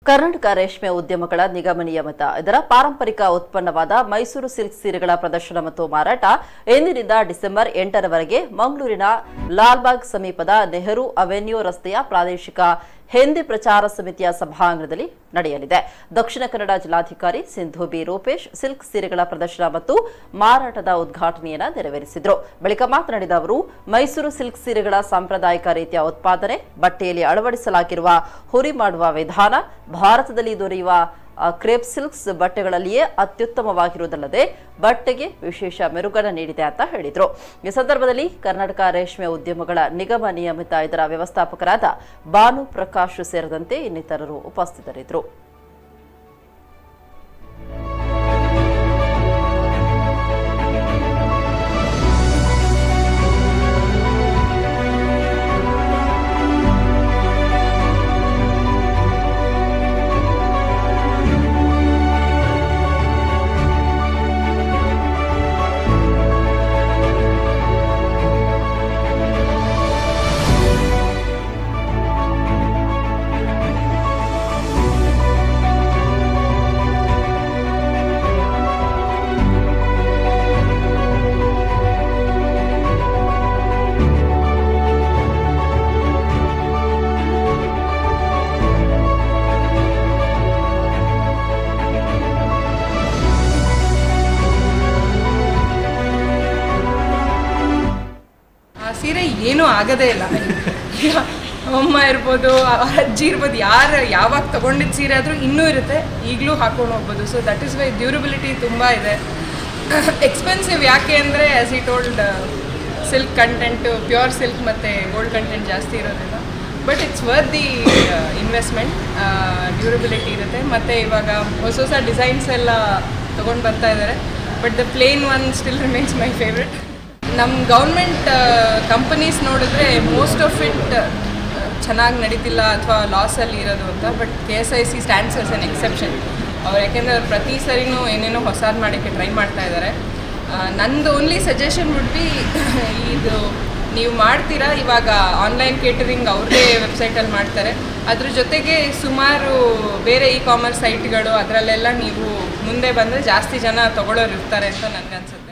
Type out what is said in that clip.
ಕರ್ನಾಟಕ ರೇಷ್ಮೆ ಉದ್ಯಮಗಳ ನಿಗಮ ನಿಯಮಿತ ಇದರ ಪಾರಂಪರಿಕ ಉತ್ಪನ್ನವಾದ ಮೈಸೂರು ಸಿಲ್ಕ್ ಸೀರೆಗಳ ಪ್ರದರ್ಶನ ಮತ್ತು ಮಾರಾಟ ಎಂದಿನಿಂದ ಡಿಸೆಂಬರ್ ಎಂಟರವರೆಗೆ ಮಂಗಳೂರಿನ ಲಾಲ್ಬಾಗ್ ಸಮೀಪದ ನೆಹರು ಅವೆನ್ಯೂ ರಸ್ತೆಯ ಪ್ರಾದೇಶಿಕ ಹಿಂದಿ ಪ್ರಚಾರ ಸಮಿತಿಯ ಸಭಾಂಗಣದಲ್ಲಿ ನಡೆಯಲಿದೆ ದಕ್ಷಿಣ ಕನ್ನಡ ಜಿಲ್ಲಾಧಿಕಾರಿ ಸಿಂಧು ಬಿ ರೂಪೇಶ್ ಸಿಲ್ಕ್ ಸೀರೆಗಳ ಪ್ರದರ್ಶನ ಮತ್ತು ಮಾರಾಟದ ಉದ್ಘಾಟನೆಯನ್ನ ನೆರವೇರಿಸಿದರು ಬಳಿಕ ಮಾತನಾಡಿದ ಅವರು ಮೈಸೂರು ಸಿಲ್ಕ್ ಸೀರೆಗಳ ಸಾಂಪ್ರದಾಯಿಕ ರೀತಿಯ ಉತ್ಪಾದನೆ ಬಟ್ಟೆಯಲ್ಲಿ ಅಳವಡಿಸಲಾಗಿರುವ ಹುರಿ ಮಾಡುವ ವಿಧಾನ ಭಾರತದಲ್ಲಿ ದೊರೆಯುವ ಆ, ಕ್ರೇಪ್ ಸಿಲ್ಕ್ಸ್ ಬಟ್ಟೆಗಳಲ್ಲಿಯೇ ಅತ್ಯುತ್ತಮವಾಗಿರುವುದಲ್ಲದೆ ಬಟ್ಟೆಗೆ ವಿಶೇಷ ಮೆರುಗನ್ನು ನೀಡಿದೆ ಅಂತ ಹೇಳಿದರು ಈ ಸಂದರ್ಭದಲ್ಲಿ ಕರ್ನಾಟಕ ರೇಷ್ಮೆ ಉದ್ಯಮಗಳ ನಿಗಮ ನಿಯಮಿತ ಇದರ ವ್ಯವಸ್ಥಾಪಕರಾದ ಭಾನು ಪ್ರಕಾಶ್ ಸೇರಿದಂತೆ ಇನ್ನಿತರರು ಉಪಸ್ಥಿತರಿದ್ದರು ಆ ಸೀರೆ ಏನೂ ಆಗದೇ ಇಲ್ಲ ಈಗ ಅಮ್ಮ ಇರ್ಬೋದು ಅವ್ರ ಅಜ್ಜಿ ಇರ್ಬೋದು ಯಾರು ಯಾವಾಗ ತೊಗೊಂಡಿದ್ದ ಸೀರೆ ಆದರೂ ಇನ್ನೂ ಇರುತ್ತೆ ಈಗಲೂ ಹಾಕೊಂಡು ಹೋಗ್ಬೋದು so that is why durability ತುಂಬ ಇದೆ ಎಕ್ಸ್ಪೆನ್ಸಿವ್ ಯಾಕೆ ಅಂದರೆ as I told silk content pure silk ಮತ್ತು ಗೋಲ್ಡ್ ಕಂಟೆಂಟ್ ಜಾಸ್ತಿ ಇರೋದ್ರಿಂದ but it's worth the investment durability ಇರುತ್ತೆ ಮತ್ತು ಇವಾಗ ಹೊಸ ಹೊಸ ಡಿಸೈನ್ಸ್ ಎಲ್ಲ ತೊಗೊಂಡು ಬರ್ತಾ ಇದ್ದಾರೆ but the plain one still remains my favourite ನಮ್ಮ ಗೌರ್ಮೆಂಟ್ ಕಂಪನೀಸ್ ನೋಡಿದ್ರೆ ಮೋಸ್ಟ್ ಆಫ್ ಇಟ್ ಚೆನ್ನಾಗಿ ನಡೀತಿಲ್ಲ ಅಥವಾ ಲಾಸಲ್ಲಿ ಇರೋದು ಅಂತ but K S I C stands as an exception ಅವ್ರು ಯಾಕೆಂದರೆ ಅವ್ರು ಪ್ರತಿ ಸರಿನೂ ಏನೇನೋ ಹೊಸದು ಮಾಡೋಕ್ಕೆ ಟ್ರೈ ಮಾಡ್ತಾ ಇದ್ದಾರೆ ನಂದು ಓನ್ಲಿ ಸಜೆಷನ್ ವುಡ್ ಬಿ ಇದು ನೀವು ಮಾಡ್ತೀರಾ ಇವಾಗ ಆನ್ಲೈನ್ ಕೇಟರಿಂಗ್ ಅವ್ರದ್ದೇ ವೆಬ್ಸೈಟಲ್ಲಿ ಮಾಡ್ತಾರೆ ಅದ್ರ ಜೊತೆಗೆ ಸುಮಾರು ಬೇರೆ ಇ ಕಾಮರ್ಸ್ ಸೈಟ್ಗಳು ಅದರಲ್ಲೆಲ್ಲ ನೀವು ಮುಂದೆ ಬಂದರೆ ಜಾಸ್ತಿ ಜನ ತೊಗೊಳೋರು ಇರ್ತಾರೆ ಅಂತ ನನಗನ್ಸುತ್ತೆ